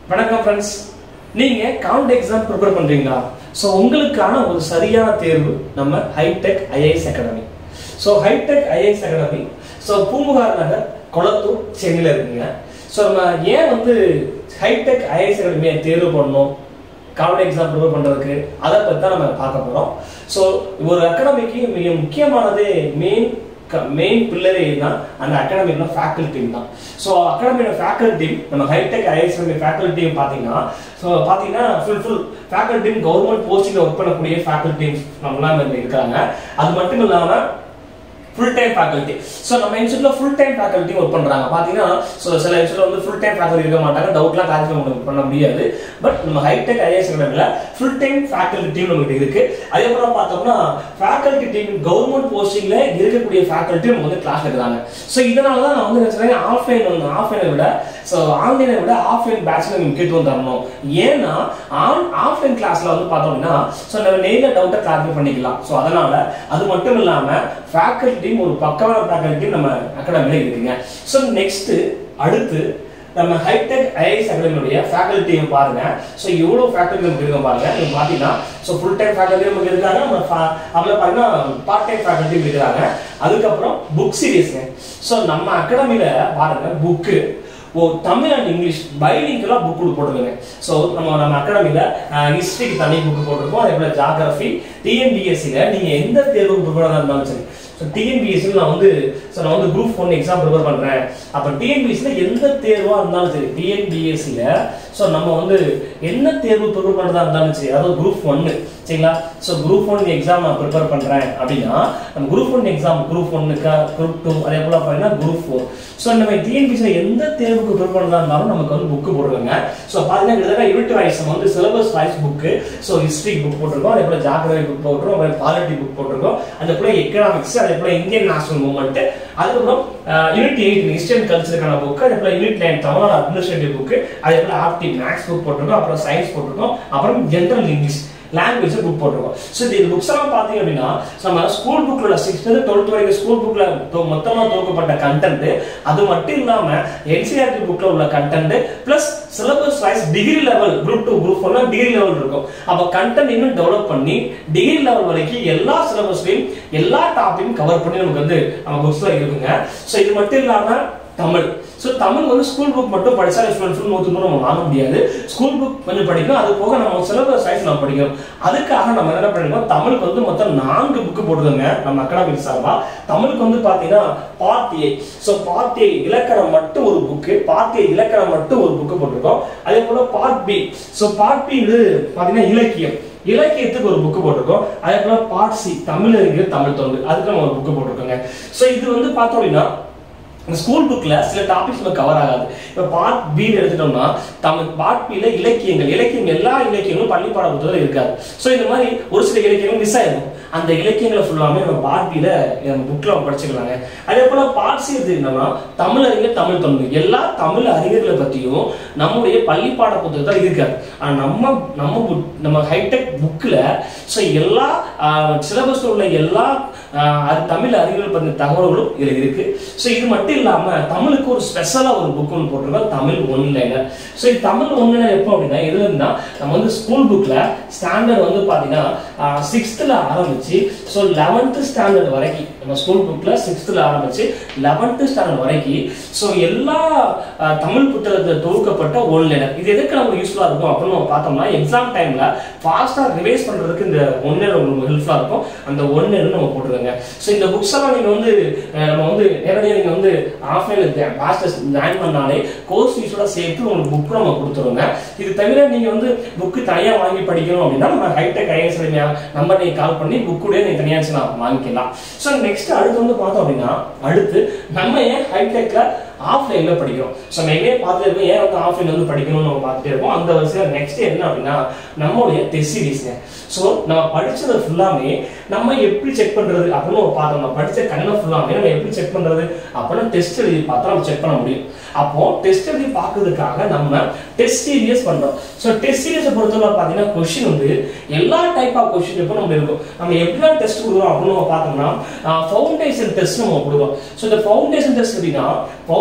வணக்கம் ஃப்ரெண்ட்ஸ் நீங்க கவுண்ட் எக்ஸாம் ப்ரிப்பேர் பண்றீங்களா ஸோ உங்களுக்கான ஒரு சரியான தேர்வு நம்ம Hitech IAS academy so Hitech IAS academy so Poompuhar Nagar Kolathur சென்னையில் இருக்குங்க ஸோ நம்ம ஏன் வந்து ஹைடெக் ஐஏஎஸ் அகாடமியை தேர்வு பண்ணணும் கவுண்ட் எக்ஸாம் ப்ரிப்பேர் பண்றதுக்கு அதை பற்றி தான் நம்ம பார்க்க போறோம் ஸோ ஒரு அகாடமிக்கு மிக முக்கியமானதே மெயின் மெயின் பில்லரே தான் அந்த அகாடமியோட ஃபேக்கல்டி தான் ஸோ அகாடமியோட ஃபேக்கல்டி நம்ம ஹைடெக் ஐஎஸ் ஃபேக்கல்ட்டி பார்த்தீங்கன்னா ஸோ பார்த்தீங்கன்னா ஃபுல் ஃபுல் ஃபேக்கல்டி கவர்மெண்ட் போஸ்டிங்கில் ஒர்க் பண்ணக்கூடிய ஃபேக்கல்டி நம்மளாம் இங்க இருக்காங்க அது மட்டும் இல்லாமல் ஃபுல் டைம் ஃபேக்கல்ட்டி ஸோ நம்ம இன்ஸ்டியூட்ல ஃபுல் டைம் ஃபேக்கல்ட்டி ஒர்க் பண்றாங்க பாத்தீங்கன்னா ஸோ சில இன்ஸ்டியூட்ல வந்து ஃபுல் டைம் ஃபேக்கல்ட்டி இருக்க மாட்டாங்க டவுட்லாம் கிளாரிஃபை பண்ண முடியாது பட் நம்ம ஹைடெக் ஐஏஎஸ் அகாடமில ஃபுல் டைம் ஃபேக்கல்ட்டி டீம் நம்மகிட்ட இருக்கு அதே போல பார்த்தோம்னா ஃபேக்கல்ட்டி டீம் கவர்மெண்ட் போஸ்டிங்ல இருக்கக்கூடிய ஃபேக்கல்ட்டி நம்ம வந்து கிளாஸ் எடுக்கிறாங்க ஸோ இதனால தான் நான் வந்து நினைச்சேன் ஆஃப்லைன் வந்து ஆஃப்லைனை விட ஸோ ஆன்லைனை விட ஆஃப்லைன் பேட்ச்ல முக்கியத்துவம் தரணும் ஏன்னா ஆன் ஆஃப்லைன் கிளாஸ்ல வந்து பார்த்தோம்னா ஸோ நம்ம நேரில் டவுட்டை கிளாரிஃபை பண்ணிக்கலாம் ஸோ அதனால அது மட்டும் இல்லாம ஃபேக்கல்ட்டி ஒரு பக்கமான ஃபேக்கல்ட்டி நம்ம அகாடமியில் இருக்குங்க ஸோ நெக்ஸ்ட் அடுத்து நம்ம ஹைடெக் ஐஐஎஸ் அகாடமியுடைய ஃபேக்கல்ட்டியை பாருங்க ஸோ எவ்வளோ ஃபேக்கல்ட்டி நமக்கு இருக்கும் பாருங்க நீங்க பார்த்தீங்கன்னா ஸோ ஃபுல் டைம் ஃபேக்கல்ட்டி நமக்கு இருக்காங்க நம்ம அதில் பார்த்தீங்கன்னா பார்ட் டைம் ஃபேக்கல்ட்டி இருக்கிறாங்க அதுக்கப்புறம் புக் சீரீஸ்ங்க ஸோ நம்ம அகாடமியில் பாருங்க book oh Tamil and English பைலிங்கெல்லாம் புக் போட்டுருங்க ஸோ நம்ம நம்ம அகாடமியில் ஹிஸ்ட்ரிக்கு தனி புக் போட்டிருக்கோம் அதே போல் ஜாகிரஃபி டிஎன்பிஎஸ்சியில் நீங்கள் எந்த தேர்வுக்கு ப்ரிப்பேராக இருந்தாலும் சரி ஸோ டிஎன்பிஎஸ்சியில் நான் வந்து ஸோ நான் வந்து குரூப் ஒன் எக்ஸாம் ப்ரிப்பேர் பண்ணுறேன் அப்போ டிஎன்பிஎஸ்சியில் எந்த தேர்வாக இருந்தாலும் சரி டிஎன்பிஎஸ்சியில் ஸோ நம்ம வந்து என்ன தேர்வு ப்ரிப்பேர் பண்ணுறதா இருந்தாலும் சரி அதாவது குரூப் ஒன்று சரிங்களா ஸோ குரூப் ஒன் எக்ஸாம் நான் ப்ரிப்பேர் பண்ணுறேன் அப்படின்னா நம்ம குரூப் ஒன் எக்ஸாம் குரூப் ஒன்னுக்கா குரூப் டூ அதே போல் பார்த்தீங்கன்னா குரூப் ஃபோர் ஸோ நம்ம டிஎன்பிஎஸ்சியில் எந்த தேர்வுக்கு ப்ரிப்பேர் பண்ணுறதா இருந்தாலும் நமக்கு வந்து புக்கு போட்டுருக்காங்க ஸோ பார்த்தீங்கன்னா கிட்டத்தட்ட யூனிட் வைஸ் நம்ம வந்து syllabus wise book so history book போட்டிருக்கோம் அதே போல் ஜாகிரபி புக் போட்டிருக்கோம் அப்புறம் பாலிட்டி புக் போட்டிருக்கோம் அதே போல் எக்கனாமிக்ஸ் அதே போல் இந்தியன் நேஷனல் மூவ்மெண்ட் அதுக்கப்புறம் யூனிட் எயிட் ஹிஸ்டரி அண்ட் கல்ச்சருக்கான புக் அதே போல் unit nine Tamil Nadu administrative book அதே போல் ஆப்டி மேக்ஸ் புக் போட்டிருக்கோம் அப்புறம் சயின்ஸ் போட்டிருக்கோம் அப்புறம் ஜென்ரல் இங்கிலீஷ் லாங்குவேஜ் புக் போட்டிருக்கோம் ஸோ இந்த புக்ஸ் எல்லாம் பார்த்தீங்க அப்படின்னா நம்ம ஸ்கூல் புக்ல சிக்ஸ்த்து டுவெல்த் வரைக்கும் ஸ்கூல் புக்ல மொத்தமாக துவக்கப்பட்ட கண்டென்ட் அது மட்டும் இல்லாம என்சிஆர்டி புக்ல உள்ள content plus syllabus wise degree level group two group ஒன்னா டிகிரி லெவல் இருக்கும் அப்போ கண்டென்ட் இன்னும் டெவலப் பண்ணி டிகிரி லெவல் வரைக்கும் எல்லா சிலபஸ்லையும் எல்லா டாப்பிக்கும் கவர் பண்ணி நமக்கு வந்து நம்ம புக்ஸ்ல இருக்குங்க ஸோ இது மட்டும் இல்லாம தமிழ் ஸோ தமிழ் வந்து ஸ்கூல் புக் மட்டும் படிச்சா ஃபுல் ஃபுல் நூற்று நூறு நம்ம வாங்க முடியாது ஸ்கூல் புக் கொஞ்சம் படிக்கணும் அது போக நம்ம சிலபஸ் சைஸ் நம்ம படிக்கணும் அதுக்காக நம்ம என்ன பண்ணிருக்கோம் தமிழுக்கு வந்து மொத்தம் நான்கு புக்கு போட்டுருங்க நம்ம அகாடமிக் சார்பா தமிழுக்கு வந்து பார்த்தீங்கன்னா part A so part A இலக்கணம் மட்டும் ஒரு புக்கு பார்ட் ஏ இலக்கணம் மட்டும் ஒரு புக்கு போட்டிருக்கோம் அதே போல part B so part B இது பார்த்தீங்கன்னா இலக்கியம் இலக்கியத்துக்கு ஒரு புக்கு போட்டிருக்கோம் அதே போல பார்ட் சி தமிழ் அறிஞர் தமிழ் தொண்டு அதுக்கு நம்ம ஒரு புக்கு போட்டிருக்கோங்க ஸோ இது வந்து பார்த்தோம் அப்படின்னா ஸ்கூல் புக்ல சில டாபிக்ஸ் நம்ம கவர் ஆகாது இப்போ பார்ட் பி எடுத்துட்டோம்னா தமிழ் பார்ட் பில இலக்கியங்கள் இலக்கியம் எல்லா இலக்கியங்களும் பள்ளிப்பாட புத்தகத்தில் இருக்காது ஸோ இந்த மாதிரி ஒரு சில இலக்கியங்கள் மிஸ் ஆயிருக்கும் அந்த இலக்கியங்களை ஃபுல்லாமே நம்ம பார்ட் பில நம்ம புக்ல நம்ம படிச்சுக்கலாங்க அதே போல பார்ட் சி எடுத்துக்கிட்டோம்னா தமிழ் அறிஞர் தமிழ் தொண்டு எல்லா தமிழ் அறிஞர்களை பற்றியும் நம்முடைய பள்ளிப்பாட புத்தகத்தில் இருக்காது ஆனால் நம்ம நம்ம book- நம்ம ஹைடெக் புக்கில் ஸோ எல்லா சிலபஸ்ல உள்ள எல்லா ஆஹ், அது தமிழ் அறிஞர்கள் பற்றின தகவல்களும் இதில் இருக்கு ஸோ இது மட்டும் இல்லாம தமிழுக்கு ஒரு ஸ்பெஷலா ஒரு புக் ஒன்று போட்டிருக்கோம் தமிழ் ஒன்லைனர் ஸோ இது தமிழ் ஒன்லைனர் எப்போ அப்படின்னா எதுல இருந்தா நம்ம வந்து ஸ்கூல் புக்ல ஸ்டாண்டர்ட் வந்து பாத்தீங்கன்னா சிக்ஸ்த்ல ஆரம்பிச்சு ஸோ லெவன்த் ஸ்டாண்டர்ட் வரைக்கும் நம்ம ஸ்கூல் புக்ல சிக்ஸ்த்ல ஆரம்பிச்சு லெவன்த் ஸ்டாண்டர்ட் வரைக்கும் ஸோ எல்லா ஆஹ், தமிழ் புத்தகத்தை தொகுக்கப்பட்ட ஒன்லைனர் இது எதுக்கு நமக்கு யூஸ்ஃபுல்லா இருக்கும் அப்படின்னு நம்ம பார்த்தோம்னா எக்ஸாம் டைம்ல ஃபாஸ்டா ரிவைஸ் பண்றதுக்கு இந்த ஒன்லைனர் உங்களுக்கு ஹெல்ப்ஃபுல்லா இருக்கும் அந்த ஒன்லைனர் நம்ம போட்டுருங்க ஸோ இந்த புக்ஸ் எல்லாம் நீங்க வந்து அஹ், நம்ம வந்து நேரடியாக நீங்க வந்து ஆஃப்லைன்ல மாஸ்டர்ஸ் ஜாயின் பண்ணாலே கோர்ஸ் ஃபீஸோட சேர்த்து உங்களுக்கு புக் நம்ம கொடுத்துருங்க இது தவிர நீங்க வந்து புக்கு தனியா வாங்கி படிக்கணும் அப்படின்னா நம்ம ஹைடெக் ஐஎஸ் நம்பர் நீங்க கால் பண்ணி புக்குடைய நீங்க தனியா வச்சு நான் வாங்கிக்கலாம் ஸோ நெக்ஸ்ட் அடுத்து வந்து பார்த்தோம் அப்படின்னா அடுத்து நம்ம ஏன் ஹைடெக்ல ஆஃப்லைன்ல படிக்கிறோம் ஸோ நம்ம எங்கேயே பார்த்துட்டு இருக்கோம் ஏன் வந்து ஆஃப்லைன் வந்து படிக்கணும்னு நம்ம பார்த்துட்டே இருக்கோம் அந்த வரிசையில் நெக்ஸ்ட் என்ன அப்படின்னா நம்மளுடைய டெஸ்ட் சீரீஸ்ங்க ஸோ நம்ம படிச்சது ஃபுல்லாமே நம்ம எப்படி செக் பண்றது அப்படின்னு நம்ம பார்த்தோம் நம்ம படிச்ச கண்ணை ஃபுல்லாமே நம்ம எப்படி செக் பண்றது அப்படின்னா டெஸ்ட் எழுதி பார்த்தா நம்ம செக் பண்ண முடியும் அப்போ டெஸ்ட் எழுதி பார்க்கறதுக்காக நம்ம டெஸ்ட் சீரியஸ் பண்றோம் ஸோ டெஸ்ட் சீரியஸை பொறுத்தவரை பார்த்தீங்கன்னா கொஸ்டின் வந்து எல்லா டைப் ஆஃப் கொஸ்டின் இப்போ நம்ம இருக்கும் நம்ம எப்படிலாம் டெஸ்ட் கொடுக்குறோம் அப்படின்னு நம்ம பார்த்தோம்னா ஃபவுண்டேஷன் டெஸ்ட் நம்ம கொடுக்குறோம் ஸோ இந்த ஃபவுண்டேஷன் டெஸ்ட் எப்படின்னா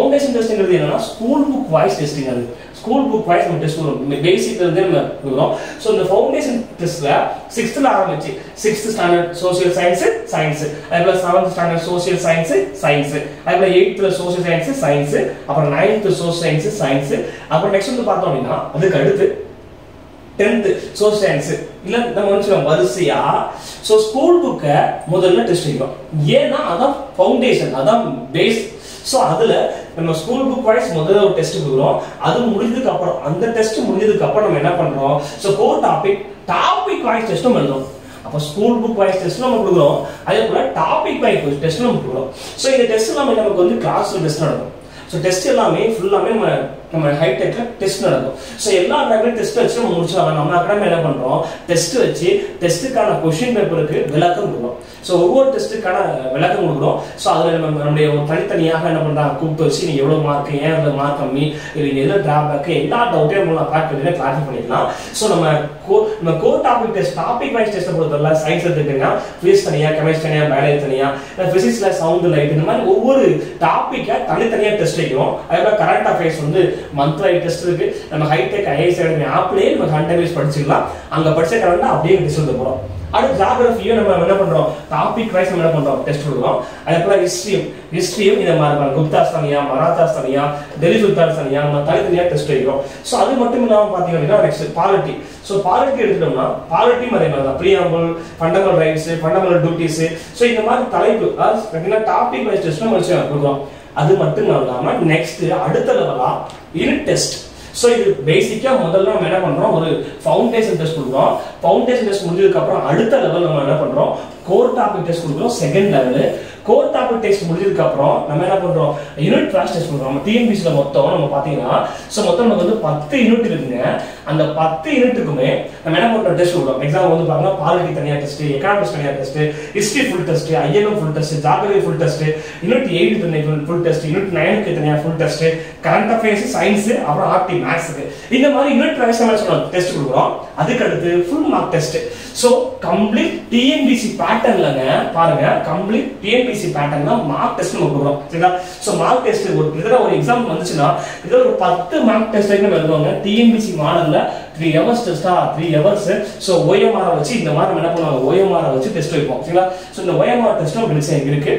ஃபவுண்டேஷன் டெஸ்ட்ங்கிறது என்னன்னா ஸ்கூல் புக் வாய்ஸ் டெஸ்டிங் அது ஸ்கூல் புக் வாய்ஸ் நம்ம டெஸ்ட் பண்ணுவோம் பேசிக்ல இருந்தே நம்ம கொடுக்குறோம் ஸோ இந்த ஃபவுண்டேஷன் டெஸ்ட்ல சிக்ஸ்த்ல ஆரம்பிச்சு sixth standard social science science அதுபோல seventh standard social science science அதுபோல எயித்துல சோசியல் சயின்ஸ் சயின்ஸ் அப்புறம் நைன்த் சோசியல் சயின்ஸ் சயின்ஸ் அப்புறம் நெக்ஸ்ட் வந்து பார்த்தோம் அப்படின்னா அதுக்கு அடுத்து டென்த் சோசியல் சயின்ஸ் இல்ல நம்ம வந்து வரிசையா ஸோ ஸ்கூல் புக்கை முதல்ல டெஸ்ட் வைக்கிறோம் ஏன்னா அதான் ஃபவுண்டேஷன் அதான் பேஸ் ஸோ அதுல நம்ம ஸ்கூல் புக் வைஸ் முதல்ல ஒரு டெஸ்ட் கொடுக்குறோம் அது முடிஞ்சதுக்கு அப்புறம் அந்த டெஸ்ட் முடிஞ்சதுக்கு அப்புறம் நம்ம என்ன பண்றோம் so core topic topic wise டெஸ்ட்டும் எழுதுறோம் அப்போ ஸ்கூல் புக் வைஸ் டெஸ்ட் நம்ம கொடுக்குறோம் அதே போல டாபிக் வைஸ் டெஸ்ட் நம்ம கொடுக்குறோம் ஸோ இந்த டெஸ்ட் எல்லாமே நமக்கு வந்து கிளாஸ்ல டெஸ்ட் நடக்கும் ஸோ டெஸ்ட் எல்லாமே ஃபுல்லாமே நம்ம நம்ம ஹைடெக்ல டெஸ்ட் நடக்கும் ஸோ எல்லா அகாடமியும் டெஸ்ட் வச்சு நம்ம முடிச்சிடலாம் நம்ம அகாடமி என்ன பண்றோம் டெஸ்ட் வச்சு டெஸ்ட்டுக்கான கொஸ்டின் பேப்பருக்கு விளக்கம் கொடுக்குறோம் ஸோ ஒவ்வொரு டெஸ்ட்டுக்கான விளக்கம் கொடுக்குறோம் ஸோ அதில் நம்ம நம்முடைய ஒரு தனித்தனியாக என்ன பண்றாங்க கூப்பிட்டு வச்சு நீ எவ்வளோ மார்க் ஏன் இவ்வளோ மார்க் கம்மி இல்லை எது டிராபேக் எல்லா டவுட்டையும் நம்ம பேக் பண்ணி கிளாரிஃபை பண்ணிக்கலாம் ஸோ நம்ம கோ நம்ம core topic test topic wise டெஸ்ட்டை பொறுத்தவரை சயின்ஸ் எடுத்துக்கிட்டீங்கன்னா ஃபிசிக்ஸ் தனியா கெமிஸ்ட்ரி தனியா பயாலஜி தனியா ஃபிசிக்ஸ்ல சவுண்ட் லைட் இந்த மாதிரி ஒவ்வொரு டாப்பிக்கை தனித்தனியாக டெஸ்ட் வைக்கிறோம் அதே மாதிரி கரண்ட் அஃபேர்ஸ் வந்து மந்த் வைஸ் டெஸ்ட் இருக்கு நம்ம ஹைடெக் ஐஎஸ் அகாடமி ஆப்லேயே நம்ம கரண்ட் அஃபேர்ஸ் படிச்சுக்கலாம் அங்க படிச்ச கரண்ட் அப்படியே டெஸ்ட் எழுத போறோம் அடுத்து ஜாகிரபியும் நம்ம என்ன பண்றோம் டாபிக் வைஸ் நம்ம என்ன பண்றோம் டெஸ்ட் கொடுக்குறோம் அதே போல ஹிஸ்டரியும் ஹிஸ்டரியும் இந்த மாதிரி பாருங்க குப்தாஸ் தனியா மராத்தாஸ் தனியா டெல்லி சுல்தான்ஸ் தனியா நம்ம தனித்தனியா டெஸ்ட் வைக்கிறோம் ஸோ அது மட்டும் இல்லாம பாத்தீங்க அப்படின்னா நெக்ஸ்ட் பாலிட்டி ஸோ பாலிட்டி எடுத்துட்டோம்னா பாலிட்டி அதே மாதிரி தான் preamble fundamental rights fundamental duties so இந்த மாதிரி தலைப்பு அதாவது டாபிக் வைஸ் டெஸ்ட் நம்ம வச்சு கொடுக்குறோம் அது மட்டும் இல்லாம நெக்ஸ்ட் அடுத்த லெவலா யூனிட் டெஸ்ட் ஸோ இது பேசிக்கா முதல்ல நம்ம என்ன பண்றோம் ஒரு ஃபவுண்டேஷன் டெஸ்ட் கொடுக்குறோம் ஃபவுண்டேஷன் டெஸ்ட் முடிஞ்சதுக்கு அப்புறம் அடுத்த லெவல் நம்ம என்ன பண்றோம் கோர் டாபிக் டெஸ்ட் கொடுக்குறோம் second level core topic test முடிஞ்சதுக்கு அப்புறம் நம்ம என்ன பண்றோம் யூனிட் கிளாஸ் டெஸ்ட் பண்றோம் நம்ம டிஎன்பிசில மொத்தம் நம்ம பாத்தீங்கன்னா ஸோ மொத்தம் நமக்கு வந்து பத்து யூனிட் இருக்குங்க அந்த பத்து யூனிட்டுக்குமே நம்ம என்ன பண்றோம் டெஸ்ட் கொடுக்குறோம் எக்ஸாம் வந்து பாருங்க பாலிட்டி தனியா டெஸ்ட் எக்கனாமிக்ஸ் தனியா test history full test INM full test geography full test unit eight தனியா ஃபுல் டெஸ்ட் யூனிட் நைனுக்கு தனியா full test current affairs science அப்புறம் ஆர்டி மேக்ஸுக்கு இந்த மாதிரி யூனிட் வைஸ் நம்ம சொல்லலாம் டெஸ்ட் கொடுக்குறோம் அதுக்கு அடுத்து full mark test so complete TNPC பேட்டர்ன்லங்க பாருங்க கம்ப்ளீட் டிஎன்பிசி பேட்டர்ன்ல மார்க் டெஸ்ட் நம்ம கொடுக்குறோம் சரிங்களா ஸோ மார்க் டெஸ்ட் ஒரு கிட்டத்தட்ட ஒரு எக்ஸாம் வந்துச்சுன்னா கிட்டத்தட்ட ஒரு பத்து மார்க் டெஸ்ட் வரைக்கும் நம்ம எழுதுவாங்க டிஎன்பிசி மாடல்ல த்ரீ ஹவர்ஸ் டெஸ்டா த்ரீ ஹவர்ஸ் ஸோ ஓஎம்ஆர் வச்சு இந்த மாதிரி நம்ம என்ன பண்ணுவாங்க ஓஎம்ஆர் வச்சு டெஸ்ட் வைப்போம் சரிங்களா ஸோ இந்த ஓஎம்ஆர் டெஸ்ட் உங்களுக்கு எங்க இருக்கு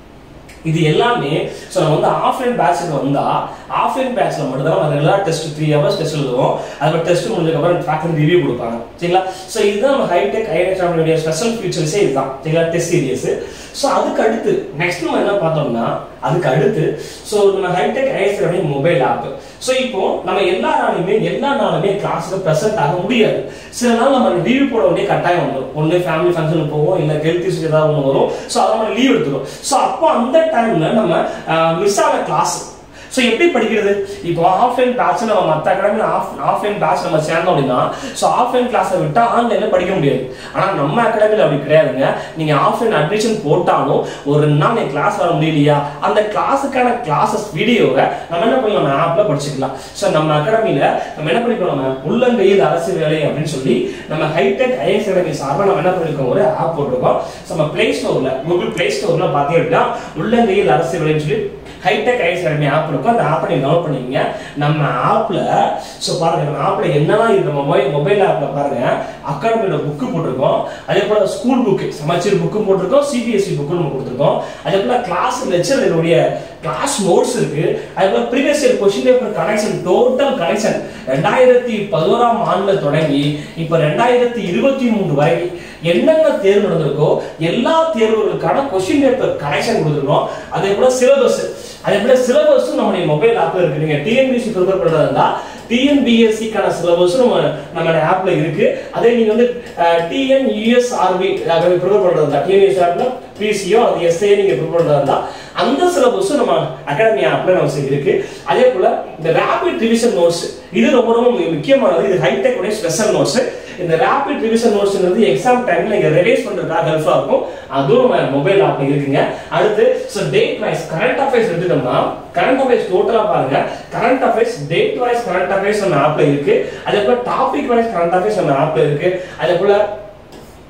இது எல்லாமே ஸோ நம்ம வந்து ஆஃப்லைன் பேட்ச்ல வந்தா ஆஃப்லைன் பேட்ச்ல மட்டும் தான் நம்ம regular test three hours test எழுதுவோம் அது டெஸ்ட் முடிஞ்சதுக்கப்புறம் ஃபேக்கல்டி ரிவ்யூ கொடுப்பாங்க சரிங்களா ஸோ இதுதான் நம்ம ஹைடெக் ஐஎன்எஸ்ஆருடைய ஸ்பெஷல் ஃபீச்சர்ஸே இதுதான் சரிங்களா டெஸ்ட் சீரியஸ் ஸோ அதுக்கு அடுத்து நெக்ஸ்ட் நம்ம என்ன பார்த்தோம்னா அதுக்கு அடுத்து ஸோ நம்ம ஹைடெக் ஐஎஸ்ஆருடைய மொபைல் ஆப் ஸோ இப்போ நம்ம எல்லா நாளுமே எல்லா நாளுமே கிளாஸுக்கு ப்ரெசென்ட் ஆக முடியாது சில நாள் நம்ம லீவ் போட வேண்டிய கட்டாயம் வந்துடும் ஒன்று ஃபேமிலி ஃபங்க்ஷனுக்கு போவோம் இல்லை ஹெல்த் இஷ்யூ ஏதாவது ஒன்று வரும் ஸோ அதை நம்ம லீவ் எடுத்துரும் ஸோ அப்போ அந்த டைம்ல நம்ம மிஸ் ஆன கிளாஸ் ஸோ எப்படி படிக்கிறது இப்போ ஆஃப்லைன் கிளாஸ் நம்ம மற்ற அகாடமி ஆஃப் ஆஃப்லைன் கிளாஸ் நம்ம சேர்ந்தோம் அப்படின்னா ஸோ ஆஃப்லைன் கிளாஸை விட்டா ஆன்லைன்ல படிக்க முடியாது ஆனால் நம்ம அகாடமியில் அப்படி கிடையாதுங்க நீங்க ஆஃப்லைன் அட்மிஷன் போட்டாலும் ஒரு ரெண்டு நாள் நீங்க கிளாஸ் வர முடியலையா அந்த கிளாஸுக்கான கிளாஸஸ் வீடியோவை நம்ம என்ன பண்ணலாம் நம்ம ஆப்ல படிச்சுக்கலாம் ஸோ நம்ம அகாடமியில நம்ம என்ன பண்ணிக்கலாம் நம்ம உள்ளங்கையில் அரசு வேலை அப்படின்னு சொல்லி நம்ம ஹைடெக் ஐஎஸ் அகாடமி சார்பாக நம்ம என்ன பண்ணிருக்கோம் ஒரு ஆப் போட்டிருக்கோம் ஸோ நம்ம பிளே ஸ்டோர்ல கூகுள் பிளே ஸ்டோர்ல பார்த்தீங்க அப்படின்னா உள்ளங்கையில் அரசு வேலைன்னு சொல்லி ஹைடெக் ஐஎஸ் அகாடமி ஆப் இருக்கும் அந்த ஆப்பை நீங்க டவுன்லோட் பண்ணிக்கங்க நம்ம ஆப்ல ஸோ பாருங்க நம்ம ஆப்ல என்னெல்லாம் இருக்கு நம்ம மொபைல் மொபைல் ஆப்ல பாருங்க அகாடமியோட புக்கு போட்டிருக்கோம் அதே போல ஸ்கூல் புக்கு சமச்சீர் புக்கும் போட்டிருக்கோம் சிபிஎஸ்சி புக்கு நம்ம கொடுத்துருக்கோம் அதே போல கிளாஸ் லெக்சருடைய கிளாஸ் நோட்ஸ் இருக்கு அதே போல previous year question paper connection total connection ரெண்டாயிரத்தி பதினோராம் ஆண்டுல தொடங்கி இப்ப ரெண்டாயிரத்தி இருபத்தி மூணு வரை என்னென்ன தேர்வு நடந்திருக்கோ எல்லா தேர்வுகளுக்கான கொஸ்டின் பேப்பர் கனெக்ஷன் கொடுத்துருக்கோம் அதே போல சிலபஸ் அதே போல சிலபஸும் நம்முடைய மொபைல் ஆப்ல இருக்கு நீங்க டிஎன்பிசி ப்ரிப்பேர் பண்றதா இருந்தா டிஎன்பிஎஸ்சிக்கான சிலபஸும் நம்ம நம்மளோட ஆப்ல இருக்கு அதே நீங்க வந்து டிஎன் யூஎஸ்ஆர்பி ப்ரிப்பேர் பண்றதா இருந்தா டிஎன்யூஎஸ் ஆப்ல பிசியோ அது எஸ்ஏ நீங்க ப்ரிப்பேர் பண்றதா இருந்தா அந்த சிலபஸும் நம்ம அகாடமி ஆப்ல நம்ம இருக்கு அதே போல இந்த ரேபிட் ரிவிஷன் நோட்ஸ் இது ரொம்ப ரொம்ப முக்கியமானது இது ஹைடெக் உடைய ஸ்பெஷல் நோட்ஸ் இந்த ரேபிட் ரிவிஷன் நோட்ஸ்ங்கிறது எக்ஸாம் டைம்ல நீங்க ரிவைஸ் பண்றதுக்காக ஹெல்ப்ஃபுல்லா இருக்கும் அதுவும் நம்ம மொபைல் ஆப்ல இருக்குங்க அடுத்து so date wise current affairs எடுத்துட்டோம்னா கரண்ட் அஃபேர்ஸ் டோட்டலா பாருங்க current affairs date wise current affairs நம்ம ஆப்ல இருக்கு அதே போல டாபிக் வைஸ் கரண்ட் அஃபேர்ஸ் நம்ம ஆப்ல இருக்கு அதே போல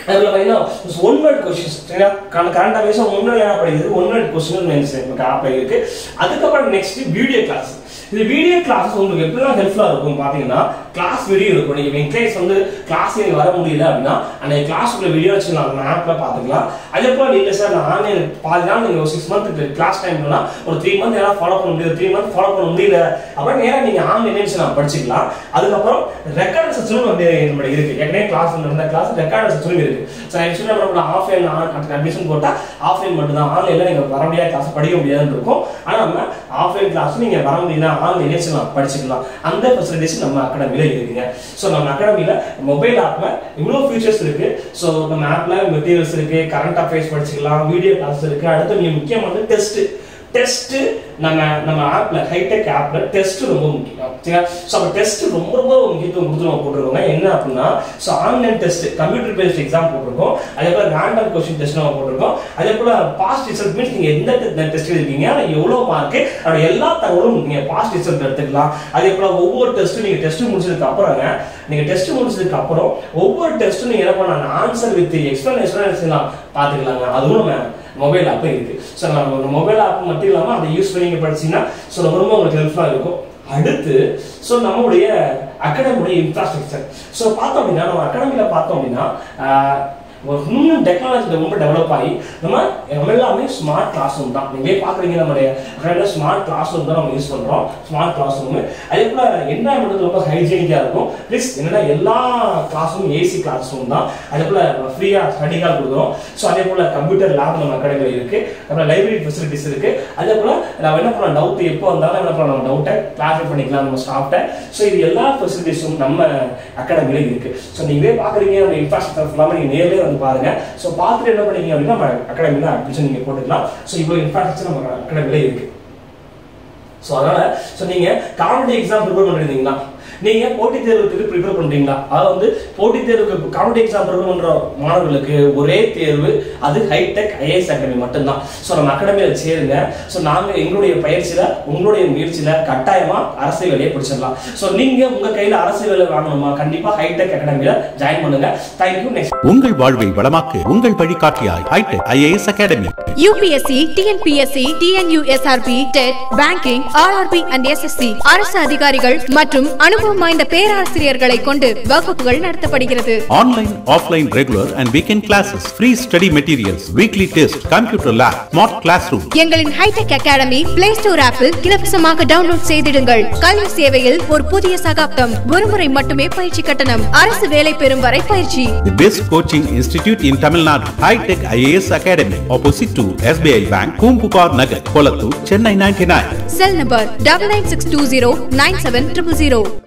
அதில் பார்த்தீங்கன்னா ஒன் வேர்ட் கொஸ்டின்ஸ் சரியா கரண்ட் அஃபேர்ஸ் ஒன் வேர்ட் என்ன படிக்கிறது ஒன் வேர்ட் கொஸ்டின் நமக்கு ஆப்பில் இருக்கு அதுக்கப்புறம் நெக்ஸ்ட் வீடியோ கிளாஸ் இந்த வீடியோ கிளாஸஸ் உங்களுக்கு எப்படிலாம் ஹெல்ப்ஃபுல்லாக இருக்கும் பார்த்தீங்கன்னா கிளாஸ் வீடியோ இருக்கும் நீங்கள் இன்கேஸ் வந்து கிளாஸ் எனக்கு வர முடியல அப்படின்னா அந்த கிளாஸுக்குள்ள வீடியோ வச்சு நான் ஆப்பில் பார்த்துக்கலாம் அதே போல் நீங்கள் சார் நான் ஆன்லைன் பாதி நாள் நீங்கள் ஒரு சிக்ஸ் மந்த் கிளாஸ் டைம்னா ஒரு த்ரீ மந்த் எல்லாம் ஃபாலோ பண்ண முடியாது த்ரீ மந்த் ஃபாலோ பண்ண முடியல அப்புறம் நேராக நீங்கள் ஆன்லைன் வச்சு நான் படிச்சுக்கலாம் அதுக்கப்புறம் ரெக்கார்ட் செக்ஷனும் வந்து நம்மளுக்கு இருக்கு ஏற்கனவே கிளாஸ் நடந்த கிளாஸ் ரெக்கார்ட் செக்ஷனும் இருக்கு ஸோ ஆக்சுவலாக நம்ம ஆஃப்லைன் அட்மிஷன் போட்டால் ஆஃப்லைன் மட்டும் தான் ஆன்லைனில் நீங்கள் வர முடியாத கிளாஸ் படிக்க முடியாதுன்னு இருக்கும் ஆனால் நம்ம ஆஃப்லைன் கிளாஸ் நீங்கள் வர முடியல ஆன்லைன் வச்சுக்கலாம் படிச்சுக்கலாம் அந்த ஃபெசிலிட்டிஸ் நம்ம அகாடமியில் இருக்குங்க ஸோ நம்ம அகாடமியில் மொபைல் ஆப்பில் இவ்வளோ ஃபீச்சர்ஸ் இருக்கு ஸோ நம்ம ஆப்பில் மெட்டீரியல்ஸ் இருக்கு கரண்ட் அஃபேர்ஸ் படிச்சுக்கலாம் வீடியோ கிளாஸ் இருக்கு அடுத்து மிக முக்கியமான டெஸ்ட் டெஸ்ட் நம்ம நம்ம ஆப்ல ஹைடெக் ஆப்ல டெஸ்ட் ரொம்ப முக்கியம் சரியா ஸோ அப்போ டெஸ்ட் ரொம்ப ரொம்ப முக்கியத்துவம் கொடுத்து நம்ம போட்டிருக்கோங்க என்ன அப்படின்னா so online test computer based exam போட்டிருக்கோம் அதே போல ரேண்டம் கொஸ்டின் டெஸ்ட் நம்ம போட்டிருக்கோம் அதே போல பாஸ்ட் ரிசல்ட் மீன்ஸ் நீங்க எந்த டெஸ்ட் இருக்கீங்க எவ்வளோ மார்க் அதோட எல்லா தகவலும் நீங்க பாஸ்ட் ரிசல்ட் எடுத்துக்கலாம் அதே போல ஒவ்வொரு டெஸ்ட்டும் நீங்க டெஸ்ட் முடிச்சதுக்கு அப்புறங்க நீங்க டெஸ்ட் முடிச்சதுக்கு அப்புறம் ஒவ்வொரு டெஸ்ட்டும் நீங்க என்ன பண்ணலாம் ஆன்சர் வித் எக்ஸ்பிளனேஷன் செய்யலாம் பார்த்துக்கலாங்க அதுவும் நம்ம மொபைல் ஆப்பும் இருக்கு ஸோ நம்ம மொபைல் ஆப் மட்டும் இல்லாமல் அதை யூஸ் பண்ணி நீங்கள் படிச்சீங்கன்னா ஸோ ரொம்ப ரொம்ப உங்களுக்கு ஹெல்ப்ஃபுல்லாக இருக்கும் அடுத்து ஸோ நம்மளுடைய அகாடமியுடைய இன்ஃப்ராஸ்ட்ரக்சர் ஸோ பார்த்தோம் அப்படின்னா நம்ம அகாடமியில் பார்த்தோம் அப்படின்னா ஒரு இன்னும் டெக்னாலஜி ரொம்ப டெவலப் ஆகி நம்ம நம்ம எல்லாமே ஸ்மார்ட் கிளாஸ் ரூம் தான் நீங்களே பார்க்குறீங்க நம்மளுடைய அகாடமியில் ஸ்மார்ட் கிளாஸ் ரூம் தான் நம்ம யூஸ் பண்ணுறோம் ஸ்மார்ட் கிளாஸ் ரூம் அதே போல் என்வாயன்மெண்ட் ரொம்ப ஹைஜீனிக்காக இருக்கும் ப்ளஸ் என்னன்னா எல்லா class room AC class room தான் அதே போல் ஃப்ரீயாக ஸ்டடி கால் கொடுக்குறோம் ஸோ அதே போல் கம்ப்யூட்டர் லேப் நம்ம அகாடமியில் இருக்குது அப்புறம் லைப்ரரி ஃபெசிலிட்டிஸ் இருக்குது அதே போல் நம்ம என்ன பண்ணலாம் டவுட் எப்போ வந்தாலும் என்ன பண்ணலாம் நம்ம டவுட்டை கிளாரிஃபை பண்ணிக்கலாம் நம்ம ஸ்டாஃப்ட்ட ஸோ இது எல்லா ஃபெசிலிட்டிஸும் நம்ம அகாடமியில் இருக்குது ஸோ நீங்களே பார்க்குறீங்க நம்ம இன்ஃப்ராஸ்ட்ரக்சர் ஃபுல்லாமல் நீங்கள் நேர்லேயே வந்து பாருங்க ஸோ பார்த்துட்டு என்ன பண்ணீங்க அப்படின்னா நம்ம அகாடமியில் அட்மிஷன் நீங்கள் போட்டுக்கலாம் ஸோ இவ்வளோ இன்ஃப்ராஸ்ட்ரக்சர் நம்ம அகாடமியில் இருக்குது ஸோ அதனால ஸோ நீங்கள் காம்படி எக்ஸாம் ப்ரிப்பேர் பண்ணிருந்தீங்களா நீங்க போட்டித் தேர்வுக்கு ப்ரிப்பேர் பண்றீங்களா அதாவது வந்து போட்டித் தேர்வுக்கு காம்படி எக்ஸாம் ப்ரிப்பேர் பண்ற மாணவர்களுக்கு ஒரே தேர்வு அது ஹைடெக் ஐஏஎஸ் அகாடமி மட்டும்தான் ஸோ நம்ம அகாடமியில சேருங்க ஸோ நாங்க எங்களுடைய பயிற்சியில உங்களுடைய முயற்சியில கட்டாயமா அரசு வேலையை பிடிச்சிடலாம் ஸோ நீங்க உங்க கையில அரசு வேலை வாங்கணுமா கண்டிப்பா ஹைடெக் அகாடமியில ஜாயின் பண்ணுங்க தேங்க்யூ நெக்ஸ்ட் உங்கள் வாழ்வை வளமாக்கு உங்கள் வழிகாட்டியாய் hitech IAS academy UPSC TNPSC TNUSRB TET banking RRB and SSC அரசு அதிகாரிகள் மற்றும் அனுபவம் வாய்ந்த பேராசிரியர்களை கொண்டு வகுப்புகள் நடத்தப்படுகிறது online offline regular and weekend classes free study materials weekly test computer lab smart class room எங்களின் ஹைடெக் அகாடமி பிளே ஸ்டோர் ஆப்பில் இலவசமாக டவுன்லோட் செய்திடுங்கள் கல்வி சேவையில் ஒரு புதிய சகாப்தம் ஒருமுறை மட்டுமே பயிற்சி கட்டணம் அரசு வேலை பெறும் வரை பயிற்சி The best coaching institute in Tamil Nadu, High Tech IAS Academy, opposite to SBI Bank, Kumpupar Nagar, Kolattur, Chennai 99. Cell number double nine six two zero nine seven triple zero